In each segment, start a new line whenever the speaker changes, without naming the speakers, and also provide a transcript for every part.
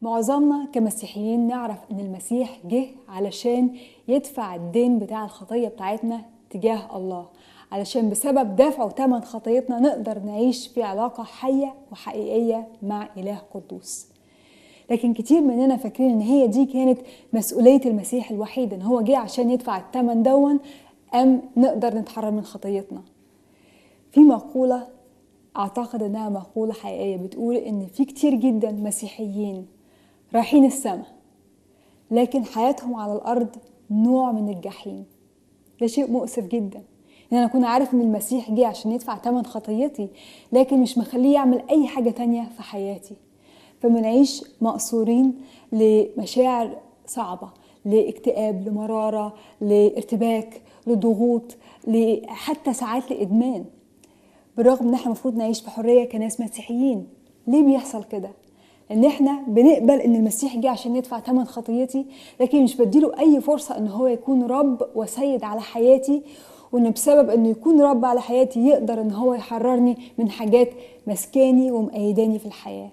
معظمنا كمسيحيين نعرف ان المسيح جه علشان يدفع الدين بتاع الخطية بتاعتنا تجاه الله علشان بسبب دفعه ثمن خطيتنا نقدر نعيش في علاقة حية وحقيقية مع إله قدوس لكن كتير مننا فاكرين ان هي دي كانت مسؤولية المسيح الوحيد ان هو جه عشان يدفع الثمن دون ام نقدر نتحرر من خطيتنا في مقولة اعتقد انها مقولة حقيقية بتقول ان في كتير جدا مسيحيين رايحين السماء لكن حياتهم على الارض نوع من الجحيم ده شيء مؤسف جدا ان انا اكون عارف ان المسيح جه عشان يدفع ثمن خطيتي لكن مش مخليه يعمل اي حاجة تانية في حياتي فبنعيش مقصورين لمشاعر صعبة لاكتئاب لمرارة لارتباك لضغوط حتى ساعات لإدمان بالرغم ان احنا المفروض نعيش في حرية كناس مسيحيين ليه بيحصل كده؟ ان احنا بنقبل ان المسيح جه عشان يدفع ثمن خطيتي لكن مش بديله اي فرصة ان هو يكون رب وسيد على حياتي وان بسبب انه يكون رب على حياتي يقدر ان هو يحررني من حاجات مسكاني ومأيداني في الحياه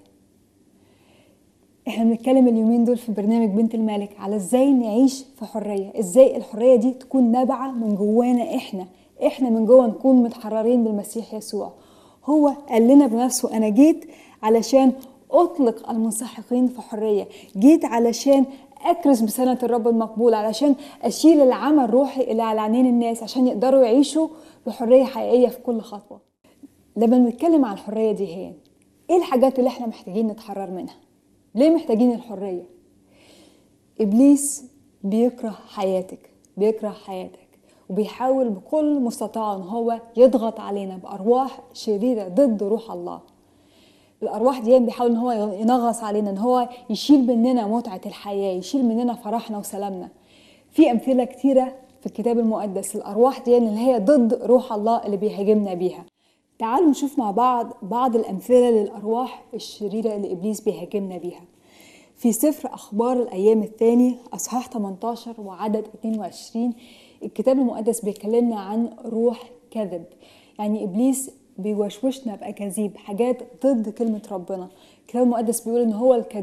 احنا بنتكلم اليومين دول في برنامج بنت الملك على ازاي نعيش في حريه ازاي الحريه دي تكون نابعه من جوانا احنا احنا من جوه نكون متحررين بالمسيح يسوع هو قال لنا بنفسه انا جيت علشان اطلق المنسحقين في حريه جيت علشان اكرز بسنه الرب المقبول علشان اشيل العمى الروحي اللي على عينين الناس عشان يقدروا يعيشوا بحريه حقيقيه في كل خطوه لما بنتكلم عن الحريه دي هي ايه الحاجات اللي احنا محتاجين نتحرر منها ليه محتاجين الحرية؟ إبليس بيكره حياتك بيكره حياتك وبيحاول بكل مستطاع ان هو يضغط علينا بأرواح شريرة ضد روح الله الأرواح دي بيحاول ان هو ينغص علينا ان هو يشيل مننا متعة الحياة يشيل مننا فرحنا وسلامنا في أمثلة كتيرة في الكتاب المقدس الأرواح دي اللي هي ضد روح الله اللي بيهاجمنا بيها تعالوا نشوف مع بعض بعض الأمثلة للأرواح الشريرة اللي إبليس بيهاجمنا بيها في سفر أخبار الأيام الثاني أصحاح 18 وعدد 22 الكتاب المقدس بيكلمنا عن روح كذب يعني إبليس بيوشوشنا بأكاذيب حاجات ضد كلمة ربنا الكتاب المقدس بيقول إن هو الكذب